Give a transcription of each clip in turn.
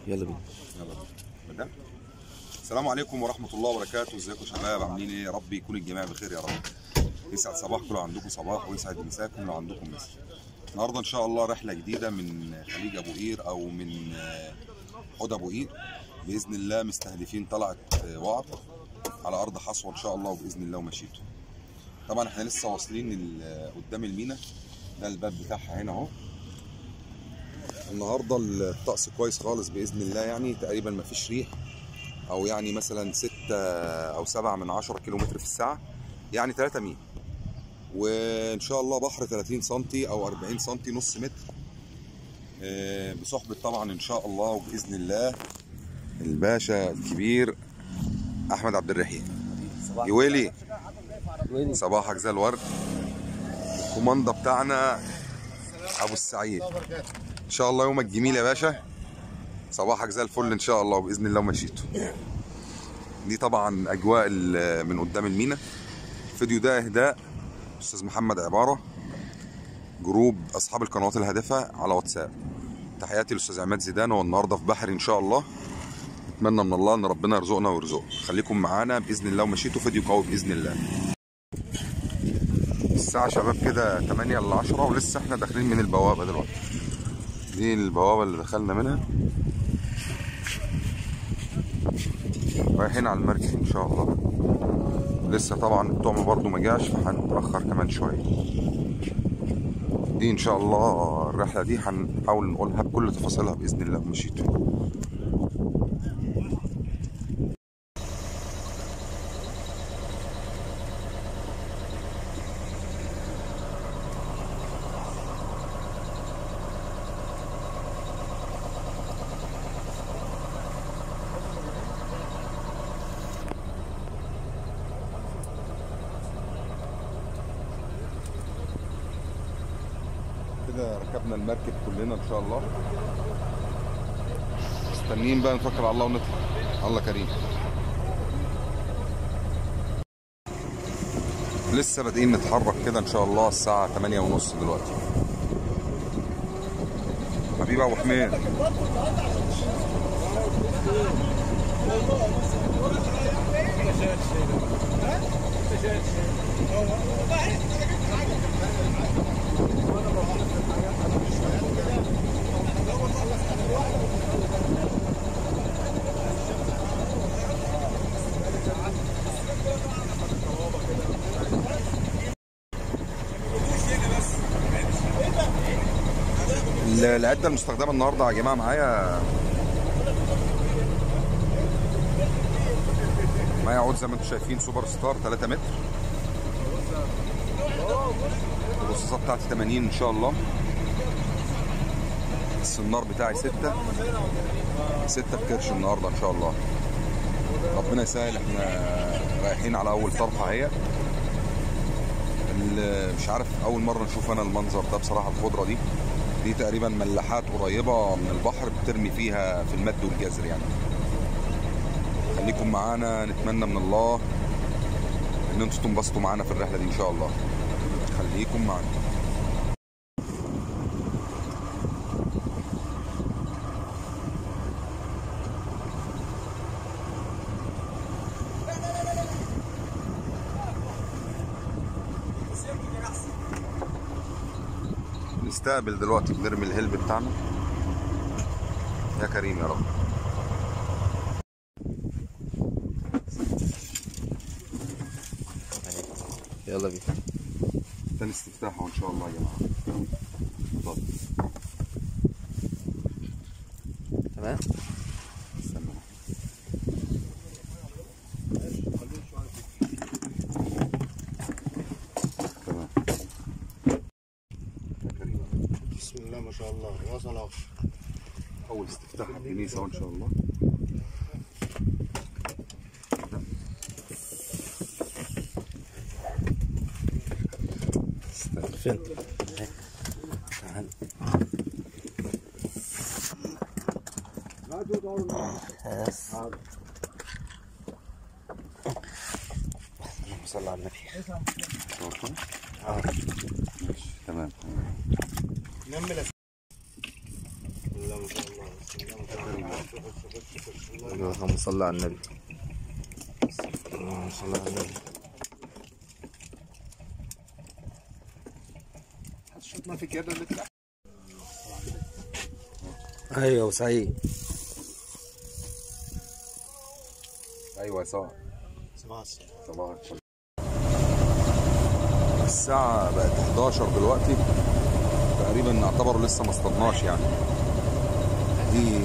يلا بينا يلا بدأ السلام عليكم ورحمة الله وبركاته ازيكم يا شباب عاملين ايه يا رب يكون الجميع بخير يا رب يسعد صباحكم لو عندكم صباح ويسعد مساكم لو عندكم مسا النهارده ان شاء الله رحلة جديدة من خليج ابو قير او من آه، حوض ابو قير باذن الله مستهدفين طلعت آه، وعر على ارض حصوة ان شاء الله وباذن الله ومشيته طبعا احنا لسه واصلين ال- قدام المينا ده الباب بتاعها هنا اهو النهارده الطقس كويس خالص باذن الله يعني تقريبا ما فيش ريح او يعني مثلا 6 او 7 من 10 كيلومتر في الساعه يعني 3 ميل وان شاء الله بحر 30 سم او 40 سم نص متر آه، بصحبه طبعا ان شاء الله وباذن الله الباشا الكبير احمد عبد الرحيم يويلي صباحك زي الورد الكوماندا بتاعنا ابو السعيد ان شاء الله يومك جميل يا باشا صباحك زي الفل ان شاء الله وباذن الله ومشيته دي طبعا اجواء ال- من قدام المينا الفيديو ده اهداء استاذ محمد عباره جروب اصحاب القنوات الهادفه على واتساب تحياتي للاستاذ عماد زيدان هو النهارده في بحري ان شاء الله اتمنى من الله ان ربنا يرزقنا ويرزقه خليكم معانا باذن الله ومشيته فيديو قوي باذن الله الساعه شباب كده 8 ل 10 ولسه احنا داخلين من البوابه دلوقتي دي البوابة اللي دخلنا منها رايحين على المركب ان شاء الله لسه طبعا الطعم برضو ما جاش فهنتأخر كمان شوية دي ان شاء الله الرحلة دي هنحاول نقولها بكل تفاصيلها بإذن الله مشيتوا كده ركبنا المركب كلنا ان شاء الله مستنيين بقى نفكر على الله ونطلع الله كريم لسه بادئين نتحرك كده ان شاء الله الساعة 8 ونص دلوقتي حبيبي ابو حميد ال- العده المستخدمه النهارده يا جماعه معايا معايا عود زي ما انتم شايفين سوبر ستار 3 متر الرصاصه بتاعتي 80 ان شاء الله السنار بتاعي 6 6 بكرش النهارده ان شاء الله ربنا يسهل احنا رايحين على اول طرحه اهي ال- مش عارف اول مره نشوف انا المنظر ده بصراحه الخضره دي دي تقريبا ملاحات قريبه من البحر بترمي فيها في المد والجزر يعني خليكم معانا نتمنى من الله ان انتوا تنبسطوا معانا في الرحله دي ان شاء الله خليكم معانا نستقبل دلوقتي بنرمي الهلب بتاعنا يا كريم يا رب يلا بينا تاني استفتاحه ان شاء الله يا جماعه اتفضل تمام استنى تمام يا كريم بسم الله ما شاء الله وصل اهو اول استفتاح على الكنيسه أهو ان شاء الله استنى. فين تعال بس اللهم صل على النبي شوفوا. اه ماشي تمام نمل بسم الله ما شاء الله بسم الله ما شاء الله خش خش خش الله اللهم صل على النبي اللهم صل على النبي شفنا في كده اللي تحت ايوه وسعيد ايوه يا صاحبي صباح الخير صباح الفل الساعة بقت 11 دلوقتي تقريبا نعتبر لسه ما اصطدناش يعني دي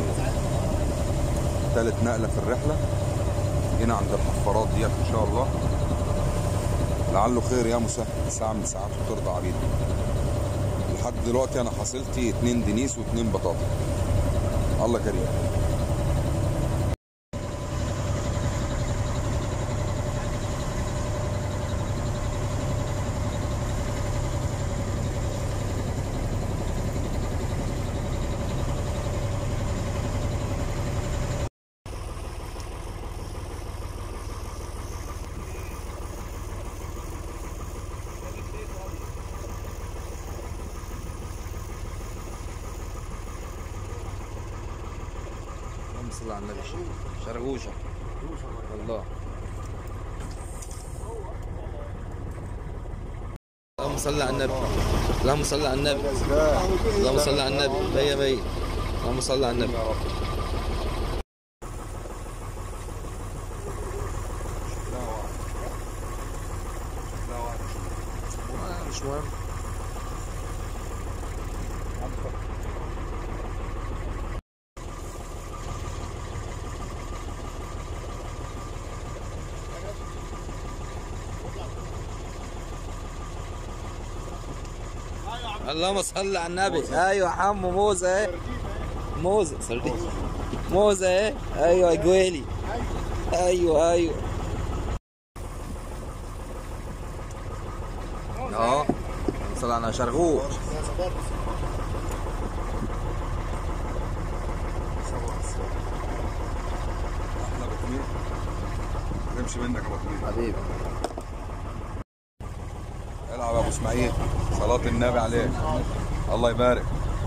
تالت نقلة في الرحلة جينا عند الحفارات ديت ان شاء الله لعله خير يا مسهل ساعة من ساعات وترضى عبيد لحد دلوقتي انا حصلتي اتنين دنيس واتنين بطاطا الله كريم اللهم صل على النبي شرغوشة الله اللهم صل على النبي اللهم صل على النبي اللهم صل على النبي مية مية اللهم صل على النبي آه، مش مهم اللهم صل على النبي ايوه حمو موزه اهي موزه سردين موزه اهي ايوه يا جويلي ايوه ايوه اه صل على شرغوش احلى بطمير نمشي منك يا بطمير حبيبي العب يا ابو اسماعيل صلاة النبي عليك الله يبارك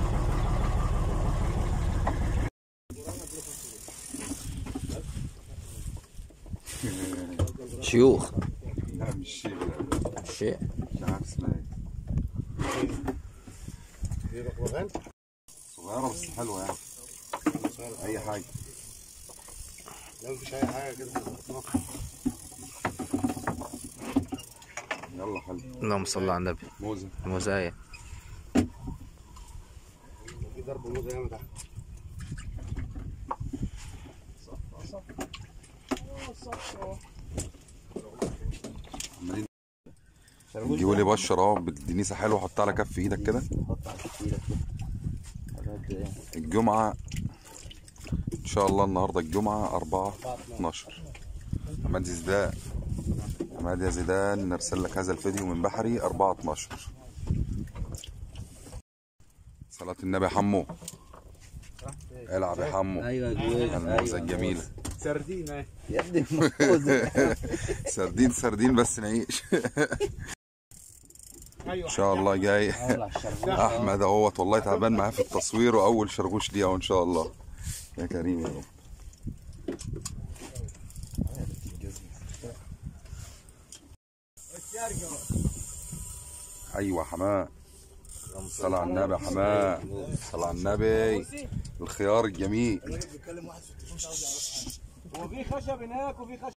شيوخ لا مش شيء شيء مش عارف اسمها ايه دي بغبغان صغيرة بس حلوة يعني اي حاجة لا مفيش اي حاجه كده يلا حلو اللهم صل على النبي موزة موزاية في ضرب موزه ياما تحت عمالين جيبوا لي بشر اهو بالدنيسة حلوة حطها على كف ايدك كده الجمعة ان شاء الله النهاردة الجمعة 4 12 عماد زيدان عماد يا زيدان نرسل لك هذا الفيديو من بحري 4 12 صلاة النبي حمو العب يا حمو ايوه يا جويلي الموزة الجميلة سردينه يا ابني موزه سردين سردين بس نعيش ان شاء الله جاي احمد اهوت والله تعبان معاه في التصوير واول شرغوش ليه اهو ان شاء الله يا كريم يا رب ايوه حماه صل على النبي يا حماه صل على النبي الخيار الجميل وفي خشب هناك وفي خشب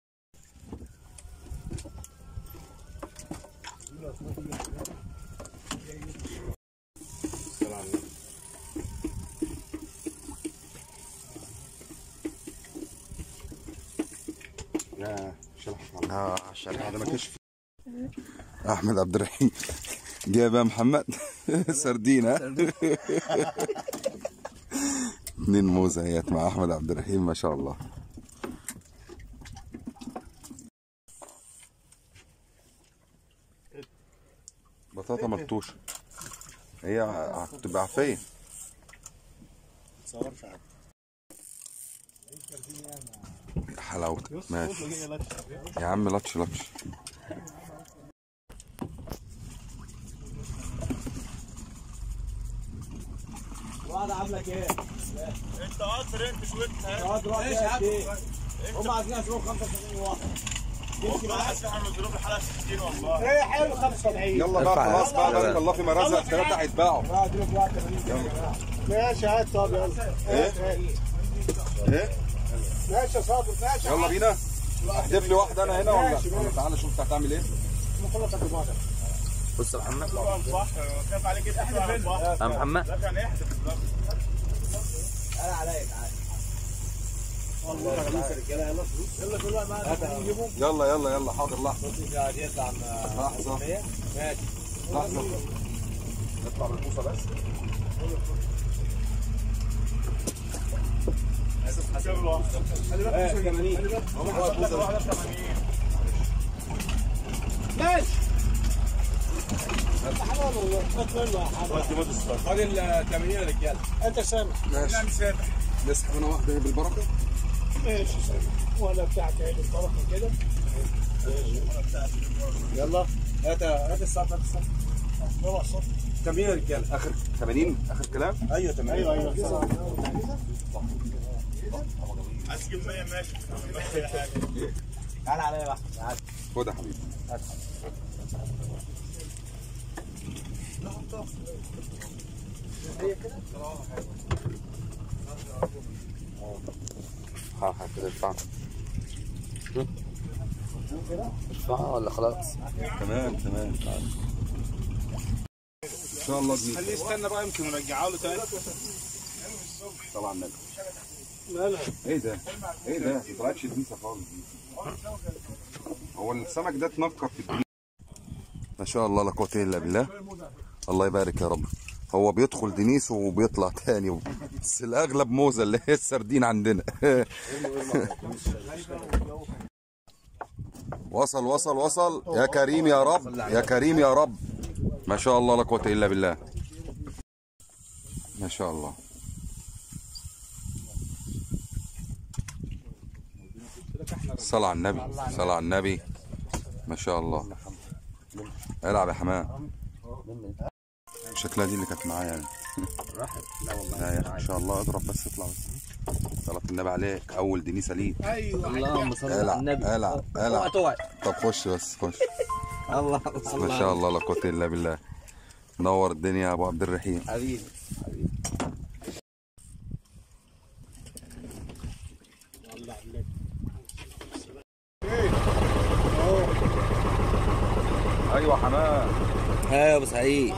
لا شلح اه عشان هذا ما كشف احمد عبد الرحيم جايب يا محمد سردين ها اتنين موزة اهيت مع احمد عبد الرحيم ما شاء الله بطاطا ملطوشة هي هتبقى عفية تصورش حاجه حلاوة ماشي يا عم لطش لطش واحد عاملك ايه؟ انت هم عايزين يسوقوا 75 واحد ايه حلو 75 يلا بقى ارفع خلاص بقى يلا. بارك الله فيما رزق الثلاثه هيتباعوا ماشي هات طب يلا ايه ايه ماشي يا صابر ماشي يلا بينا احذف لي واحده انا هنا ولا ماشي، ولا تعالى شوف انت هتعمل ايه مخلص الدماغ بص يا محمد خاف عليك احنا فين يا محمد تعالى عليا تعالى والله يا رجاله يلا فلوس يلا كل واحد معاه نجيبهم يلا يلا يلا حاضر لحظه قاعد يطلع لحظه ماشي لحظه نطلع بالبوصه بس خلي بالك 80 ماشي حلال والله خد منه يا حبيبي خد ال 80 يا رجاله انت سامع ماشي نسحب انا واحده هي بالبركه ماشي سامع وانا بتاعتي عيد الطرف كده يلا هات هات الصف هات الصف يلا الصف 80 يا رجاله اخر 80 اخر كلام ايوه 80 ايوه ايوه تعال عليا بقى تعال خد يا حبيبي ها ها كده ارفع ارفع ولا خلاص تمام تمام ان شاء الله جميل خليه يستنى بقى يمكن نرجعه له تاني طبعا النبي مالها ايه ده ايه ده ما طلعتش دنيسه خالص دي هو السمك ده اتنكر في الدنيا ما شاء الله لا قوه الا بالله الله يبارك يا رب هو بيدخل دنيس وبيطلع تاني بس الاغلب موزه اللي هي السردين عندنا وصل وصل وصل يا كريم يا رب يا كريم يا رب ما شاء الله لا قوه الا بالله ما شاء الله صلى على النبي صلى على النبي ما شاء الله العب يا حمام شكلها دي اللي كانت معايا يعني راحت لا والله لا يا أخي، ان شاء الله اضرب بس اطلع بس صلاة النبي عليك اول دنيسه ليك اللهم صل على العب النبي العب اوعى العب توعى طب خش بس خش الله ما شاء الله لا قوه الا بالله نور الدنيا يا ابو عبد الرحيم حبيبي حبيبي ايوه حمام ها يا ابو سعيد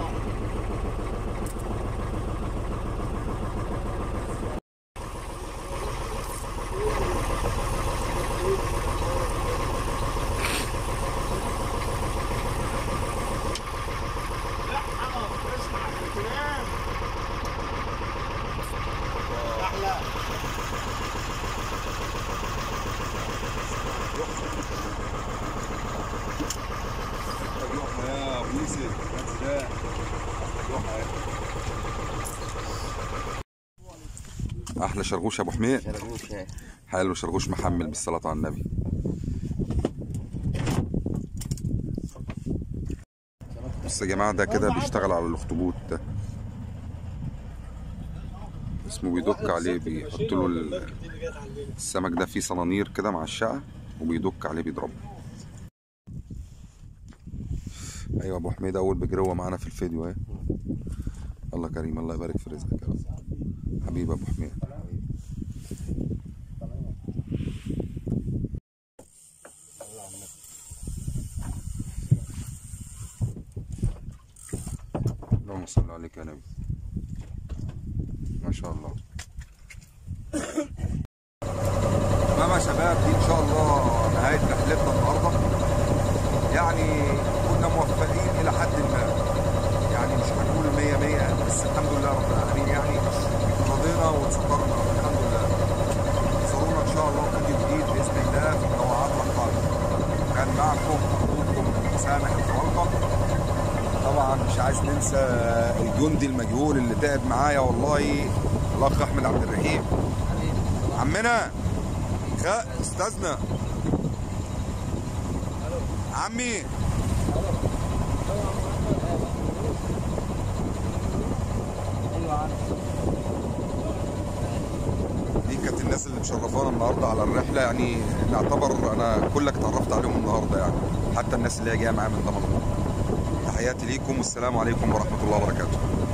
يا ابو يوسف ازاي احلى شرغوش يا ابو حميد شربوش هاي حلو شرغوش محمل بالصلاة على النبي بص يا جماعة ده كده بيشتغل على الاخطبوط ده اسمه بيدك عليه بيحط له ال- السمك ده فيه صنانير كده مع الشقة وبيدك عليه بيضربه ايوه ابو حميد اول بجروه معانا في الفيديو اهي الله كريم الله يبارك في رزقك يا رب حبيبي ابو حميد اللهم صل عليك يا نبي ما شاء الله تمام يا شباب دي ان شاء الله نهايه رحلتنا النهارده يعني كنا موفقين الى حد ما يعني مش هنقول 100 100 بس الحمد لله رب العالمين يعني رضينا واتسترنا الحمد لله انتظرونا ان شاء الله فيديو جديد باذن الله في قنوات القادمه كان معكم اخوكم سامح الفرنقه طبعا مش عايز ننسى الجندي المجهول اللي تعب معايا والله الاخ احمد عبد الرحيم عمنا خ استاذنا عمي الناس اللي مشرفانا النهارده على الرحله يعني نعتبر انا كلك اتعرفت عليهم النهارده يعني حتى الناس اللي هي جايه معايا من دمنهور تحياتي ليكم والسلام عليكم ورحمه الله وبركاته